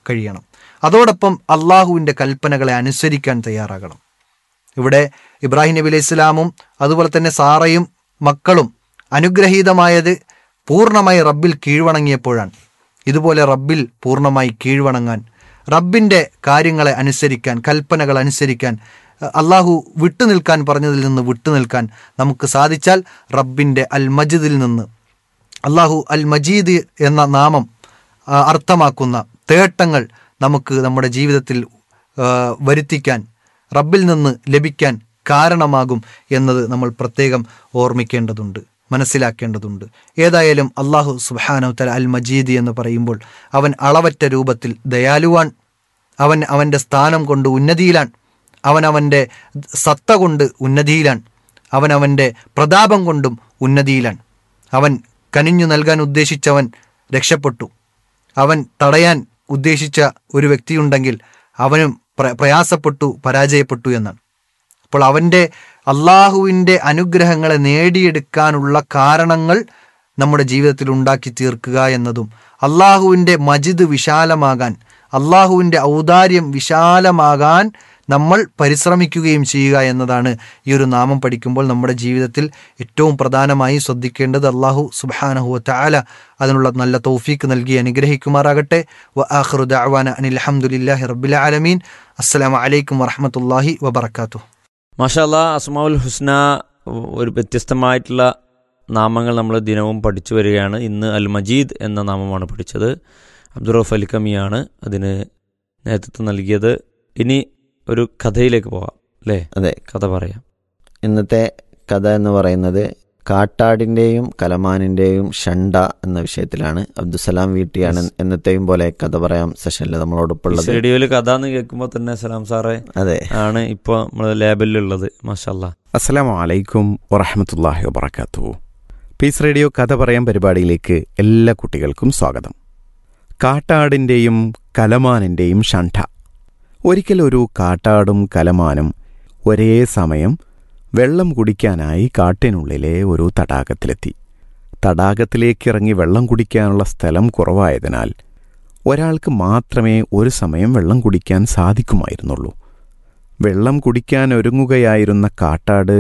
കഴിയണം അതോടൊപ്പം അള്ളാഹുവിൻ്റെ കൽപ്പനകളെ അനുസരിക്കാൻ തയ്യാറാകണം ഇവിടെ ഇബ്രാഹിം നബി അലൈഹി ഇസ്ലാമും അതുപോലെ തന്നെ സാറയും മക്കളും അനുഗ്രഹീതമായത് പൂർണ്ണമായി റബ്ബിൽ കീഴ്വണങ്ങിയപ്പോഴാണ് ഇതുപോലെ റബ്ബിൽ പൂർണ്ണമായി കീഴ്വണങ്ങാൻ റബ്ബിൻ്റെ കാര്യങ്ങളെ അനുസരിക്കാൻ കൽപ്പനകൾ അനുസരിക്കാൻ അഹ് അള്ളാഹു വിട്ടുനിൽക്കാൻ പറഞ്ഞതിൽ നിന്ന് വിട്ടുനിൽക്കാൻ നമുക്ക് സാധിച്ചാൽ റബ്ബിൻ്റെ അൽ മജിദിൽ നിന്ന് അള്ളാഹു അൽ മജീദ് എന്ന നാമം ആ, അർത്ഥമാക്കുന്ന തേട്ടങ്ങൾ നമുക്ക് നമ്മുടെ ജീവിതത്തിൽ ആ, വരുത്തിക്കാൻ റബ്ബിൽ നിന്ന് ലഭിക്കാൻ കാരണമാകും എന്നത് നമ്മൾ പ്രത്യേകം ഓർമ്മിക്കേണ്ടതുണ്ട് മനസ്സിലാക്കേണ്ടതുണ്ട് ഏതായാലും അള്ളാഹു സുബാനോ തല അൽ മജീദ് എന്ന് പറയുമ്പോൾ അവൻ അളവറ്റ രൂപത്തിൽ ദയാലുവാൻ അവൻ അവൻ്റെ സ്ഥാനം കൊണ്ട് ഉന്നതിയിലാണ് അവൻ അവൻ്റെ സത്ത കൊണ്ട് ഉന്നതിയിലാണ് അവൻ അവൻ്റെ പ്രതാപം കൊണ്ടും ഉന്നതിയിലാണ് അവൻ കനിഞ്ഞു നൽകാൻ ഉദ്ദേശിച്ചവൻ രക്ഷപ്പെട്ടു അവൻ തടയാൻ ഉദ്ദേശിച്ച ഒരു വ്യക്തിയുണ്ടെങ്കിൽ അവനും പ്ര- പ്രയാസപ്പെട്ടു പരാജയപ്പെട്ടു എന്നാണ് അപ്പോൾ അവൻ്റെ അള്ളാഹുവിൻ്റെ അനുഗ്രഹങ്ങളെ നേടിയെടുക്കാനുള്ള കാരണങ്ങൾ നമ്മുടെ ജീവിതത്തിൽ ഉണ്ടാക്കി തീർക്കുക എന്നതും അള്ളാഹുവിൻ്റെ മജിദ് വിശാലമാകാൻ അള്ളാഹുവിൻ്റെ ഔദാര്യം വിശാലമാകാൻ നമ്മൾ പരിശ്രമിക്കുകയും ചെയ്യുക എന്നതാണ് ഈ ഒരു നാമം പഠിക്കുമ്പോൾ നമ്മുടെ ജീവിതത്തിൽ ഏറ്റവും പ്രധാനമായി ശ്രദ്ധിക്കേണ്ടത് അള്ളാഹു സുബാനഹു താല അതിനുള്ള നല്ല തൗഫീക്ക് നൽകി അനുഗ്രഹിക്കുമാറാകട്ടെ വ ആഖിറു ദഅവാന അനിൽ അൽഹംദുലില്ലാഹി റബ്ബിൽ ആലമീൻ അസ്സലാമു അലൈക്കും വറഹ്മത്തുള്ളാഹി വബറകാതുഹു മാഷാല്ലാ അസ്മാഉൽ ഹുസ്ന ഒരു വ്യത്യസ്തമായിട്ടുള്ള നാമങ്ങൾ നമ്മൾ ദിനവും പഠിച്ചു വരികയാണ് ഇന്ന് അൽ മജീദ് എന്ന നാമമാണ് പഠിച്ചത് അബ്ദുറഫ് അലിക്കമിയാണ് അതിന് നേതൃത്വം നൽകിയത് ഇനി ഒരു കഥയിലേക്ക് പോകാം അല്ലേ അതെ കഥ പറയാം ഇന്നത്തെ കഥ എന്ന് പറയുന്നത് കാട്ടാടിൻ്റെയും കലമാനിൻ്റെയും ഷണ്ട എന്ന വിഷയത്തിലാണ് അബ്ദുസലാം വീട്ടിയാണ് Yes. എന്നത്തെയും പോലെ കഥ പറയാം സെഷനിൽ നമ്മളോടൊപ്പം ഉള്ളത് റേഡിയോയിൽ കഥ എന്ന് കേൾക്കുമ്പോൾ തന്നെ സലാം സാറേ അതെ ആണ് ഇപ്പോൾ നമ്മൾ ലാബിലുള്ളത് മാഷാല്ലാ അസ്സലാമു അലൈക്കും വറഹമത്തല്ലാഹി വബർക്കാത്തു പീസ് റേഡിയോ കഥ പറയാൻ പരിപാടിയിലേക്ക് എല്ലാ കുട്ടികൾക്കും സ്വാഗതം കാട്ടാടിൻ്റെയും കലമാനിൻ്റെയും ഷണ്ഠ ഒരിക്കൽ ഒരു കാട്ടാടും കലമാനും ഒരേ സമയം വെള്ളം കുടിക്കാനായി കാട്ടിനുള്ളിലെ ഒരു തടാകത്തിലെത്തി തടാകത്തിലേക്കിറങ്ങി വെള്ളം കുടിക്കാനുള്ള സ്ഥലം കുറവായതിനാൽ ഒരാൾക്ക് മാത്രമേ ഒരു സമയം വെള്ളം കുടിക്കാൻ സാധിക്കുമായിരുന്നുള്ളൂ വെള്ളം കുടിക്കാൻ ഒരുങ്ങുകയായിരുന്ന കാട്ടാട്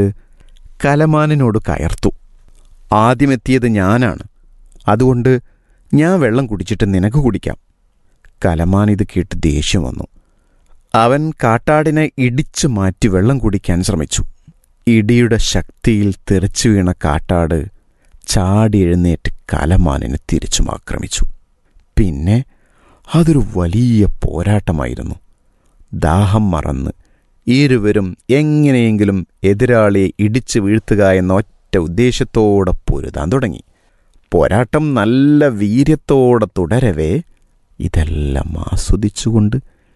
കലമാനിനോട് കയർത്തു ആദ്യമെത്തിയത് ഞാനാണ് അതുകൊണ്ട് ഞാൻ വെള്ളം കുടിച്ചിട്ട് നിനക്ക് കുടിക്കാം കലമാൻ ഇത് കേട്ട് ദേഷ്യം വന്നു അവൻ കാട്ടാടിനെ ഇടിച്ചു മാറ്റി വെള്ളം കുടിക്കാൻ ശ്രമിച്ചു ഇടിയുടെ ശക്തിയിൽ തെറിച്ചു വീണ കാട്ടാട് ചാടി എഴുന്നേറ്റ് കലമാനിനെ തിരിച്ചും ആക്രമിച്ചു പിന്നെ അതൊരു വലിയ പോരാട്ടമായിരുന്നു ദാഹം മറന്ന് ഇരുവരും എങ്ങനെയെങ്കിലും എതിരാളിയെ ഇടിച്ചു വീഴ്ത്തുക എന്ന ഒറ്റ ഉദ്ദേശത്തോടെ പൊരുതാൻ തുടങ്ങി പോരാട്ടം നല്ല വീര്യത്തോടെ തുടരവേ ഇതെല്ലാം ആസ്വദിച്ചുകൊണ്ട്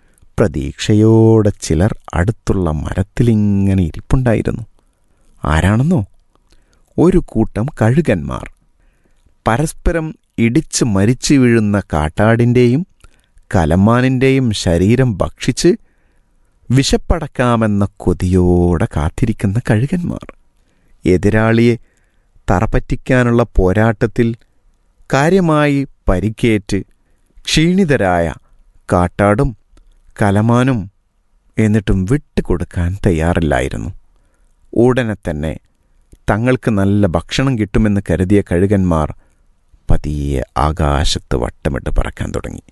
പ്രതീക്ഷയോടെ ചിലർ അടുത്തുള്ള മരത്തിലിങ്ങനെ ഇരിപ്പുണ്ടായിരുന്നു ആരാണെന്നോ ഒരു കൂട്ടം കഴുകന്മാർ പരസ്പരം ഇടിച്ച് മരിച്ചു വീഴുന്ന കാട്ടാടിൻ്റെയും കലമാനിൻ്റെയും ശരീരം ഭക്ഷിച്ച് വിശപ്പടക്കാമെന്ന കൊതിയോടെ കാത്തിരിക്കുന്ന കഴുകന്മാർ എതിരാളിയെ തറപ്പറ്റിക്കാനുള്ള പോരാട്ടത്തിൽ കാര്യമായി പരിക്കേറ്റ് ക്ഷീണിതരായ കാട്ടാടും കലമാനും എന്നിട്ടും വിട്ടുകൊടുക്കാൻ തയ്യാറില്ലായിരുന്നു ഉടനെ തന്നെ തങ്ങൾക്ക് നല്ല ഭക്ഷണം കിട്ടുമെന്ന് കരുതിയ കഴുകന്മാർ പതിയെ ആകാശത്ത് വട്ടമിട്ട് പറക്കാൻ തുടങ്ങി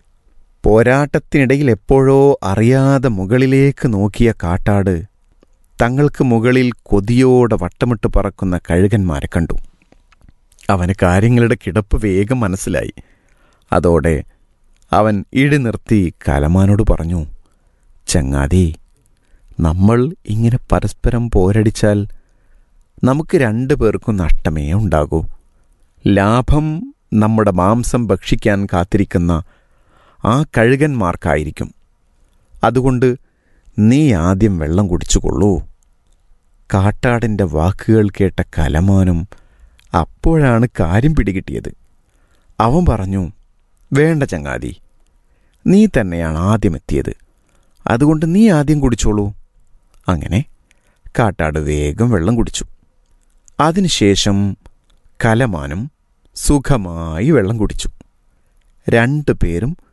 പോരാട്ടത്തിനിടയിൽ എപ്പോഴോ അറിയാതെ മുകളിലേക്ക് നോക്കിയ കാട്ടാട് തങ്ങൾക്ക് മുകളിൽ കൊതിയോടെ വട്ടമിട്ട് പറക്കുന്ന കഴുകന്മാരെ കണ്ടു അവന് കാര്യങ്ങളുടെ കിടപ്പ് വേഗം മനസ്സിലായി അതോടെ അവൻ ഇടി നിർത്തി കലമാനോട് പറഞ്ഞു ചങ്ങാതി നമ്മൾ ഇങ്ങനെ പരസ്പരം പോരടിച്ചാൽ നമുക്ക് രണ്ടു പേർക്കും നഷ്ടമേ ഉണ്ടാകൂ ലാഭം നമ്മുടെ മാംസം ഭക്ഷിക്കാൻ കാത്തിരിക്കുന്ന ആ കഴുകന്മാർക്കായിരിക്കും അതുകൊണ്ട് നീ ആദ്യം വെള്ളം കുടിച്ചുകൊള്ളൂ കാട്ടാടിൻ്റെ വാക്കുകൾ കേട്ട കലമാനും അപ്പോഴാണ് കാര്യം പിടികിട്ടിയത് അവൻ പറഞ്ഞു വേണ്ട ചങ്ങാതി നീ തന്നെയാണ് ആദ്യം എത്തിയത് അതുകൊണ്ട് നീ ആദ്യം കുടിച്ചോളൂ അങ്ങനെ കാട്ടാട് വേഗം വെള്ളം കുടിച്ചു അതിനുശേഷം കലമാനും സുഖമായി വെള്ളം കുടിച്ചു രണ്ടു പേരും